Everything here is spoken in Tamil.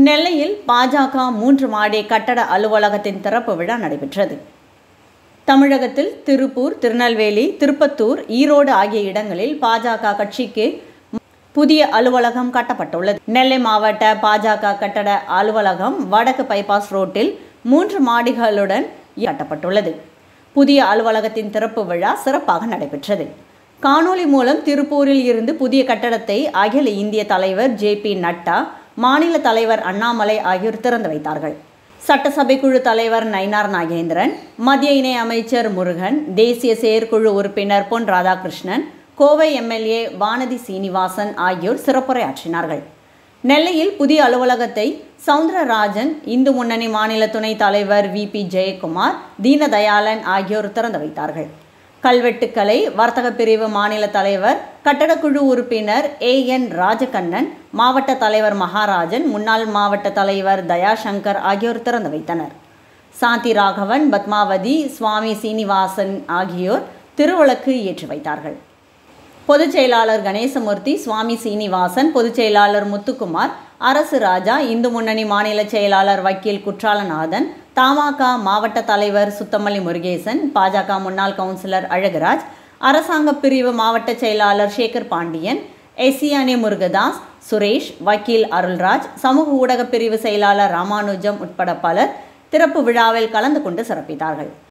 நெல்லையில் பாஜக மூன்று மாடி கட்டட அலுவலகத்தின் திறப்பு விழா நடைபெற்றது தமிழகத்தில் திருப்பூர் திருநெல்வேலி திருப்பத்தூர் ஈரோடு ஆகிய இடங்களில் பாஜக கட்சிக்கு புதிய அலுவலகம் கட்டப்பட்டுள்ளது நெல்லை மாவட்ட பாஜக கட்டட அலுவலகம் வடக்கு பைபாஸ் ரோட்டில் மூன்று மாடிகளுடன் கட்டப்பட்டுள்ளது புதிய அலுவலகத்தின் திறப்பு விழா சிறப்பாக நடைபெற்றது காணொலி மூலம் திருப்பூரில் இருந்து புதிய கட்டடத்தை அகில இந்திய தலைவர் ஜே பி நட்டா மாநில தலைவர் அண்ணாமலை ஆகியோர் திறந்து வைத்தார்கள் சட்டசபை குழு தலைவர் நயினார் நாகேந்திரன் மத்திய இணை அமைச்சர் முருகன் தேசிய செயற்குழு உறுப்பினர் பொன் ராதாகிருஷ்ணன் கோவை எம்எல்ஏ வானதி சீனிவாசன் ஆகியோர் சிறப்புரையாற்றினார்கள் நெல்லையில் புதிய அலுவலகத்தை சவுந்தரராஜன் இந்து முன்னணி மாநில துணைத் தலைவர் வி பி ஜெயக்குமார் தீனதயாளன் ஆகியோர் திறந்து வைத்தார்கள் கல்வெட்டுக்கலை வர்த்தக பிரிவு மாநில தலைவர் கட்டடக்குழு உறுப்பினர் ஏ என் ராஜகண்ணன் மாவட்ட தலைவர் மகாராஜன் முன்னாள் மாவட்ட தலைவர் தயாசங்கர் ஆகியோர் திறந்து வைத்தனர் சாந்தி ராகவன் பத்மாவதி சுவாமி சீனிவாசன் ஆகியோர் திருவிளக்கு ஏற்றி வைத்தார்கள் பொதுச் செயலாளர் கணேசமூர்த்தி சுவாமி சீனிவாசன் பொதுச் செயலாளர் முத்துக்குமார் அரசு ராஜா இந்து முன்னணி மாநில செயலாளர் வக்கீல் குற்றாலநாதன் தமாக மாவட்ட தலைவர் சுத்தமல்லி முருகேசன் பாஜக முன்னாள் கவுன்சிலர் அழகராஜ் அரசாங்க பிரிவு மாவட்ட செயலாளர் சேகர் பாண்டியன் எஸ்சியானே முருகதாஸ் சுரேஷ் வக்கீல் அருள்ராஜ் சமூக ஊடக பிரிவு செயலாளர் ராமானுஜம் உட்பட பலர் திறப்பு விழாவில் கலந்து கொண்டு சிறப்பித்தார்கள்